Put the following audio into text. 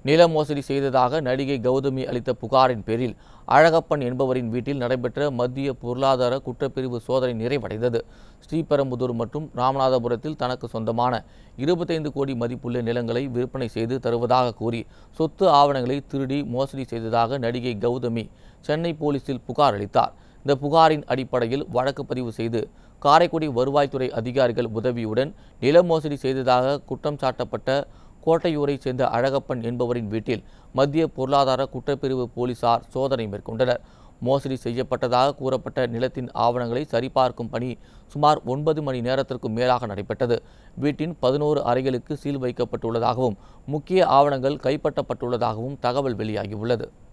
நில மோசடி செய்ததாக நடிகை கௌதமி அளித்த புகாரின் பேரில் அழகப்பன் என்பவரின் வீட்டில் நடைபெற்ற மத்திய பொருளாதார குற்றப்பிரிவு சோதனை நிறைவடைந்தது ஸ்ரீபெரும்புதூர் மற்றும் ராமநாதபுரத்தில் தனக்கு சொந்தமான இருபத்தைந்து கோடி மதிப்புள்ள நிலங்களை விற்பனை செய்து தருவதாக கூறி சொத்து ஆவணங்களை திருடி மோசடி செய்ததாக நடிகை கௌதமி சென்னை போலீசில் புகார் அளித்தார் இந்த புகாரின் அடிப்படையில் வழக்கு பதிவு செய்து காரைக்குடி வருவாய்த்துறை அதிகாரிகள் உதவியுடன் நில மோசடி செய்ததாக குற்றம் சாட்டப்பட்ட கோட்டையூரைச் சேர்ந்த அழகப்பன் என்பவரின் வீட்டில் மத்திய பொருளாதார குற்றப்பிரிவு போலீசார் சோதனை மேற்கொண்டனர் மோசடி செய்யப்பட்டதாக கூறப்பட்ட நிலத்தின் ஆவணங்களை சரிபார்க்கும் பணி சுமார் ஒன்பது மணி நேரத்திற்கும் மேலாக நடைபெற்றது வீட்டின் பதினோரு அறைகளுக்கு சீல் வைக்கப்பட்டுள்ளதாகவும் முக்கிய ஆவணங்கள் கைப்பற்றப்பட்டுள்ளதாகவும் தகவல் வெளியாகியுள்ளது